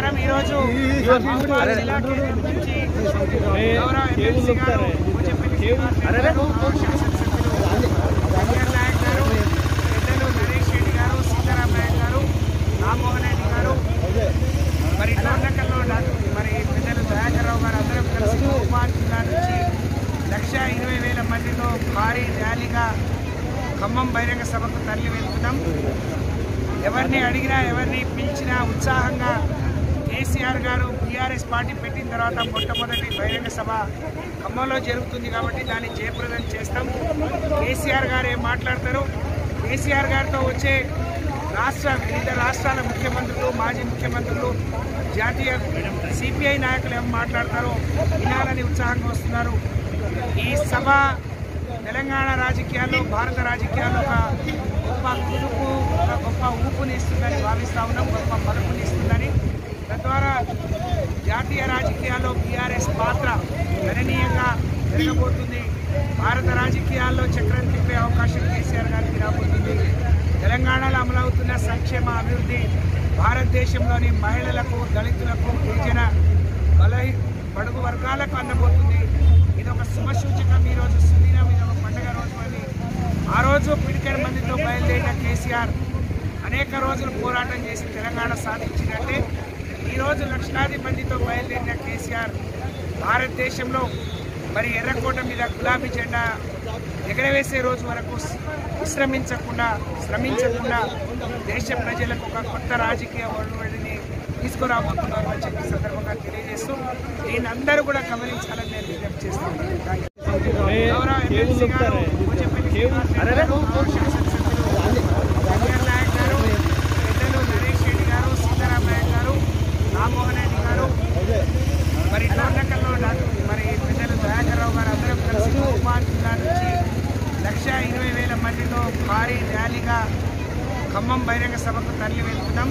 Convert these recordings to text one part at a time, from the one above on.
నమస్కారం ఈరోజు మహబూబాబాద్ జిల్లా కేంద్రం నుంచి గౌరవ ఎమ్మెల్సీ గారు పూజపల్లి శ్రీనివాస్ రెడ్డి గారు, గౌరవ శాసనసభ్యులు జగన్ నాయక్ గారు పెద్దలు నరేష్ రెడ్డి గారు సీతారామయ్య గారు రామ్మోహన్ రెడ్డి గారు మరి డోర్నకల్లో డాక్టర్ మరి పెద్దలు దయాకర్ రావు గారు అందరం కలిసి మహబూబాబాద్ జిల్లా నుంచి లక్ష ఇరవై వేల మందితో భారీ ర్యాలీగా ఖమ్మం బహిరంగ సభకు తరలి వెళ్తున్నాం ఎవరిని అడిగినా ఎవరిని పిలిచినా ఉత్సాహంగా కేసీఆర్ గారు బీఆర్ఎస్ పార్టీ పెట్టిన తర్వాత మొట్టమొదటి బహిరంగ సభ ఖమ్మంలో జరుగుతుంది కాబట్టి దాన్ని జయప్రదం చేస్తాం కేసీఆర్ గారు ఏం మాట్లాడతారు కేసీఆర్ గారితో వచ్చే రాష్ట్ర వివిధ రాష్ట్రాల ముఖ్యమంత్రులు మాజీ ముఖ్యమంత్రులు జాతీయ సిపిఐ నాయకులు ఏం మాట్లాడతారో వినాలని ఉత్సాహంగా వస్తున్నారు ఈ సభ తెలంగాణ రాజకీయాల్లో భారత రాజకీయాల్లో ఒక గొప్ప కుదుపు ఒక గొప్ప ఊపుని ఇస్తుందని భావిస్తా ఉన్నాం గొప్ప మలుపుని ఇస్తుందని తద్వారా జాతీయ రాజకీయాల్లో బీఆర్ఎస్ పాత్ర గణనీయంగా పెరగబోతుంది భారత రాజకీయాల్లో చక్రం తిప్పే అవకాశం కేసీఆర్ గారికి రాబోతుంది తెలంగాణలో అమలవుతున్న సంక్షేమ అభివృద్ధి భారతదేశంలోని మహిళలకు దళితులకు గిరిజన బలహీ బడుగు వర్గాలకు అందబోతుంది ఇది ఒక శుభసూచకం ఈరోజు సుదీనం ఇది ఒక పండుగ రోజు అని ఆ రోజు పిడికెడు మందితో బయలుదేరిన కేసీఆర్ అనేక రోజులు పోరాటం చేసి తెలంగాణ సాధించినట్టే ఈరోజు లక్షలాది మందితో బయలుదేరిన కేసీఆర్ భారతదేశంలో మరి ఎర్రకోట మీద గులాబీ జెండా ఎగరవేసే రోజు వరకు విశ్రమించకుండా శ్రమించకుండా దేశ ప్రజలకు ఒక కొత్త రాజకీయ ఒరవడిని తీసుకురాబోతున్నారు అని చెప్పి సందర్భంగా తెలియజేస్తూ దీన్ని అందరూ కూడా గమనించాలని నేను విజ్ఞప్తి చేస్తున్నాను థాంక్ యూ. గౌరవ ఎమ్మెల్సీ గారు పూజపల్లి శ్రీనివాస్ రెడ్డి గారు, గౌరవ శాసనసభ్యులు జగన్ నాయక్ గారు పెద్దలు నరేష్ రెడ్డి గారు సీతారామయ్య గారు రామ్మోహన్ రెడ్డి గారు మరి డోర్నకల్లో డాక్టర్ మరి పెద్దలు దయాకర్ రావు గారు అందరం కలిసి మహబూబాబాద్ జిల్లా నుంచి లక్ష ఇరవై వేల మందితో భారీ ర్యాలీగా ఖమ్మం బహిరంగ సభకు తరలి వెళ్తున్నాం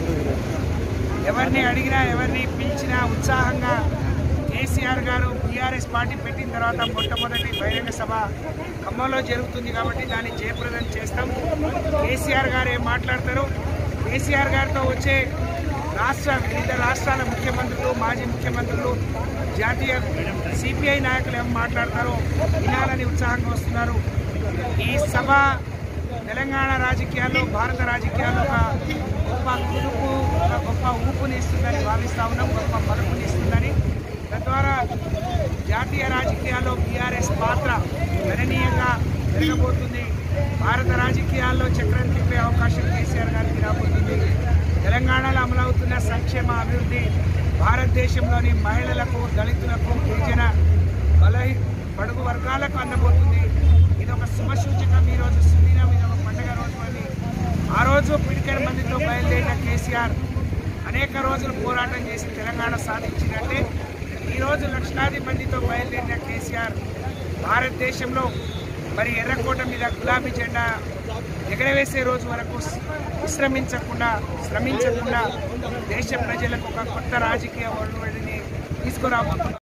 ఎవరిని అడిగినా ఎవరిని పిలిచినా ఉత్సాహంగా కేసీఆర్ గారు బీఆర్ఎస్ పార్టీ పెట్టిన తర్వాత మొట్టమొదటి బహిరంగ సభ ఖమ్మంలో జరుగుతుంది కాబట్టి దాన్ని జయప్రదం చేస్తాం కేసీఆర్ గారు ఏం మాట్లాడతారు కేసీఆర్ గారితో వచ్చే రాష్ట్ర వివిధ రాష్ట్రాల ముఖ్యమంత్రులు మాజీ ముఖ్యమంత్రులు జాతీయ సిపిఐ నాయకులు ఏం మాట్లాడతారో వినాలని ఉత్సాహంగా వస్తున్నారు ఈ సభ తెలంగాణ రాజకీయాల్లో భారత రాజకీయాల్లో ఒక గొప్ప కుదుపు ఒక గొప్ప ఊపుని ఇస్తుందని భావిస్తా ఉన్నాం గొప్ప మలుపుని ఇస్తుందని తద్వారా జాతీయ రాజకీయాల్లో బీఆర్ఎస్ పాత్ర గణనీయంగా పెరగబోతుంది భారత రాజకీయాల్లో చక్రం తిప్పే అవకాశం కేసీఆర్ గారికి రాబోతుంది తెలంగాణలో అమలవుతున్న సంక్షేమ అభివృద్ధి భారతదేశంలోని మహిళలకు దళితులకు గిరిజన బలహీ బడుగు వర్గాలకు అందబోతుంది ఇది ఒక శుభసూచకం ఈరోజు సుదీనం ఇది ఒక పండుగ రోజు అని ఆ రోజు పిడికెడు మందితో బయలుదేరిన కేసీఆర్ అనేక రోజులు పోరాటం చేసి తెలంగాణ సాధించినట్టే ఈరోజు లక్షలాది మందితో బయలుదేరిన కేసీఆర్ భారతదేశంలో మరి ఎర్రకోట మీద గులాబీ జెండా ఎగరవేసే రోజు వరకు విశ్రమించకుండా శ్రమించకుండా దేశ ప్రజలకు ఒక కొత్త రాజకీయ ఒరవడిని తీసుకురాబోతున్నారు